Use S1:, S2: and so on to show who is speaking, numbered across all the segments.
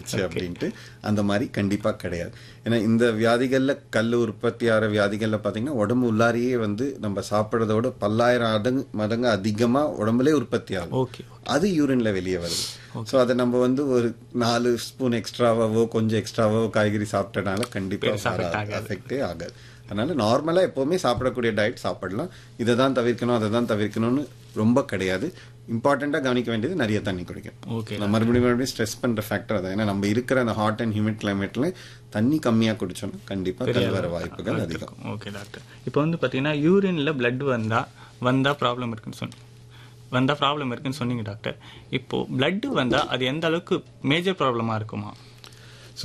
S1: ஆயிடுச்சு அப்படின்ட்டு அந்த மாதிரி கண்டிப்பா கிடையாது ஏன்னா இந்த வியாதிகள்ல கல் உற்பத்தி ஆகிற வியாதிகள்ல பாத்தீங்கன்னா உடம்பு உள்ளாரியே வந்து நம்ம சாப்பிட்றதோட பல்லாயிரம் மடங்கு மடங்கு அதிகமா உடம்புலே உற்பத்தி ஆகும்
S2: ஓகே
S1: அது யூரின்ல வெளியே வருது ஸோ அதை நம்ம வந்து ஒரு நாலு ஸ்பூன் எக்ஸ்ட்ராவாவோ கொஞ்சம் எக்ஸ்ட்ராவோ காய்கறி சாப்பிட்டனால கண்டிப்பா அஃபெக்டே ஆகாது அதனால நார்மலா எப்பவுமே சாப்பிடக்கூடிய டயட் சாப்பிடலாம் இதை தான் தவிர்க்கணும் அதை தான் தவிர்க்கணும்னு ரொம்ப கிடையாது இம்பார்ட்டண்டா கவனிக்க வேண்டியது நிறைய தண்ணி குடிக்கணும்
S2: ஓகே
S1: நான் மறுபடியும் மறுபடியும் ஸ்ட்ரெஸ் பண்ற ஃபேக்டர் அதான் ஏன்னா நம்ம இருக்கிற அந்த ஹாட் அண்ட் ஹியூமிட் கிளைமேட்ல தண்ணி கம்மியா குடிச்சோம்னா கண்டிப்பா கல் வர வாய்ப்புகள் அதிகம்
S2: ஓகே டாக்டர் இப்போ வந்து பார்த்தீங்கன்னா யூரின்ல பிளட் வந்தா வந்தா ப்ராப்ளம் இருக்குன்னு சொன்னீங்க வந்தா ப்ராப்ளம் இருக்குன்னு சொன்னீங்க டாக்டர் இப்போ பிளட் வந்தா அது எந்த அளவுக்கு மேஜர் ப்ராப்ளமா இருக்குமா
S1: ஸோ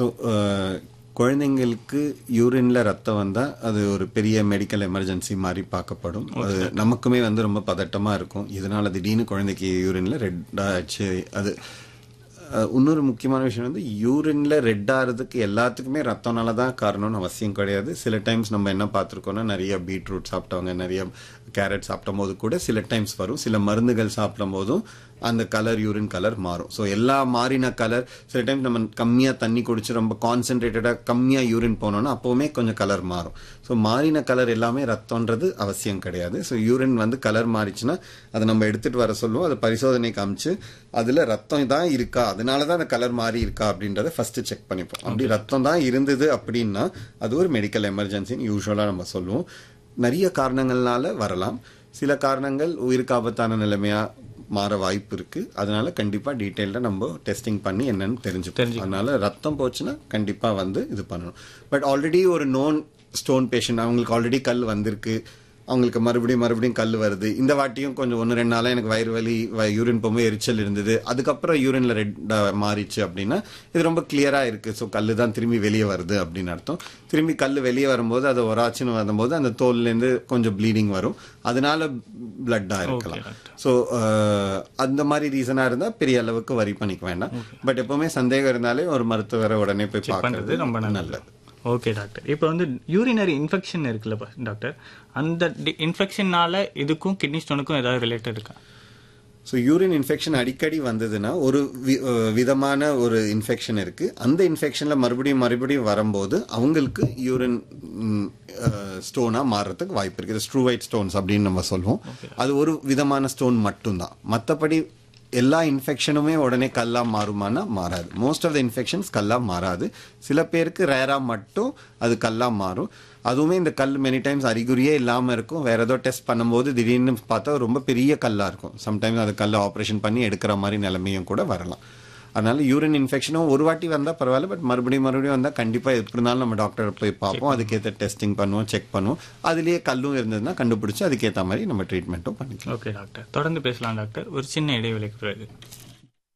S1: குழந்தைங்களுக்கு யூரின்ல ரத்தம் வந்தா அது ஒரு பெரிய மெடிக்கல் எமர்ஜென்சி மாதிரி பார்க்கப்படும் அது நமக்குமே வந்து ரொம்ப பதட்டமா இருக்கும் இதனால திடீர்னு குழந்தைக்கு யூரின்ல ரெட் ஆச்சு அது அஹ், இன்னொரு முக்கியமான விஷயம் வந்து யூரின்ல ரெட் ஆகிறதுக்கு எல்லாத்துக்குமே ரத்தம்னால தான் காரணம்னு அவசியம் கிடையாது சில டைம்ஸ் நம்ம என்ன பார்த்துருக்கோம்னா நிறைய பீட்ரூட் சாப்பிட்டவங்க நிறைய கேரட் சாப்பிடும் போது கூட சில டைம்ஸ் வரும் சில மருந்துகள் சாப்பிடும் போதும் அந்த கலர் யூரின் கலர் மாறும் ஸோ எல்லா மாறின கலர் சில டைம் நம்ம கம்மியாக தண்ணி குடிச்சு ரொம்ப கான்சென்ட்ரேட்டடாக கம்மியாக யூரின் போனோம்னா அப்போவுமே கொஞ்சம் கலர் மாறும் ஸோ மாறின கலர் எல்லாமே ரத்தம்ன்றது அவசியம் கிடையாது ஸோ யூரின் வந்து கலர் மாறிச்சுன்னா அதை நம்ம எடுத்துட்டு வர சொல்லுவோம் அதை பரிசோதனை காமிச்சு அதில் ரத்தம் தான் இருக்கா அதனால தான் அந்த கலர் மாறி இருக்கா அப்படின்றத ஃபர்ஸ்ட் செக் பண்ணிப்போம் அப்படி ரத்தம் தான் இருந்தது அப்படின்னா அது ஒரு மெடிக்கல் எமர்ஜென்சின்னு யூஸ்வலாக நம்ம சொல்லுவோம் நிறைய காரணங்கள்னால வரலாம் சில காரணங்கள் உயிருக்கு ஆபத்தான நிலைமையா மாற வாய்ப்பு இருக்கு அதனால கண்டிப்பா டீட்டெயில்டா நம்ம டெஸ்டிங் பண்ணி என்னன்னு தெரிஞ்சுப்போம் அதனால ரத்தம் போச்சுன்னா கண்டிப்பா வந்து இது பண்ணணும் பட் ஆல்ரெடி ஒரு நோன் ஸ்டோன் பேஷண்ட் அவங்களுக்கு ஆல்ரெடி கல் வந்திருக்கு அவங்களுக்கு மறுபடியும் மறுபடியும் கல் வருது இந்த வாட்டியும் கொஞ்சம் ஒன்று ரெண்டு நாளாக எனக்கு வயிறு வலி யூரின் போகும்போது எரிச்சல் இருந்தது அதுக்கப்புறம் யூரின்ல ரெட்டா மாறிச்சு அப்படின்னா இது ரொம்ப கிளியரா இருக்கு ஸோ கல் தான் திரும்பி வெளியே வருது அப்படின்னு அர்த்தம் திரும்பி கல் வெளியே வரும்போது அது ஒராச்சுன்னு வரும்போது அந்த தோல்லேருந்து கொஞ்சம் ப்ளீடிங் வரும் அதனால பிளட்டா இருக்கலாம் ஸோ அந்த மாதிரி ரீசனா இருந்தா பெரிய அளவுக்கு வரி பண்ணிக்க வேண்டாம் பட் எப்பவுமே சந்தேகம் இருந்தாலே ஒரு மருத்துவரை உடனே போய்
S2: பண்றது
S1: பார்க்கறது
S2: ரொம்ப நல்லது
S1: நல்லது
S2: ஓகே டாக்டர் இப்போ வந்து யூரினரி இன்ஃபெக்ஷன் இருக்குல்ல பா- டாக்டர் அந்த இன்ஃபெக்ஷனால இதுக்கும் கிட்னி ஸ்டோனுக்கும் ஏதாவது ரிலேட்டட் இருக்கா
S1: ஸோ யூரின் இன்ஃபெக்ஷன் அடிக்கடி வந்ததுன்னா ஒரு வி- அஹ் விதமான ஒரு இன்ஃபெக்ஷன் இருக்கு அந்த இன்ஃபெக்ஷன்ல மறுபடியும் மறுபடியும் வரும்போது அவங்களுக்கு யூரின் ஸ்டோனா மாறுறதுக்கு வாய்ப்பு இருக்கு இது ஸ்ட்ரூவைட் ஸ்டோன்ஸ் அப்படின்னு நம்ம சொல்லுவோம் அது ஒரு விதமான ஸ்டோன் மட்டும்தான் மற்றபடி எல்லா இன்ஃபெக்ஷனுமே உடனே கல்லா மாறுமானா மாறாது மோஸ்ட் ஆஃப் த இன்ஃபெக்ஷன்ஸ் கல்லா மாறாது சில பேருக்கு ரேரா மட்டும் அது கல்லா மாறும் அதுவுமே இந்த கல் மெனி டைம்ஸ் அறிகுறியே இல்லாம இருக்கும் வேற ஏதோ டெஸ்ட் பண்ணும்போது திடீர்னு பார்த்தா ரொம்ப பெரிய கல்லா இருக்கும் சம்டைம்ஸ் அது கல்லை ஆப்ரேஷன் பண்ணி எடுக்கிற மாதிரி நிலைமையும் கூட வரலாம் அதனால யூரின் இன்ஃபெக்ஷனும் ஒரு வாட்டி வந்தா பரவாயில்ல பட் மறுபடியும் மறுபடியும் வந்தா கண்டிப்பா எப்படி இருந்தாலும் நம்ம டாக்டர் போய் பார்ப்போம் அதுக்கேற்ற டெஸ்டிங் பண்ணுவோம் செக் பண்ணுவோம் அதுலயே கல்லும் இருந்ததுன்னா கண்டுபிடிச்சு அதுக்கேற்ற மாதிரி நம்ம ட்ரீட்மெண்ட்டும் பண்ணிக்கலாம்
S2: ஓகே டாக்டர் தொடர்ந்து பேசலாம் டாக்டர் ஒரு சின்ன இடைவெளிக்கு பிறகு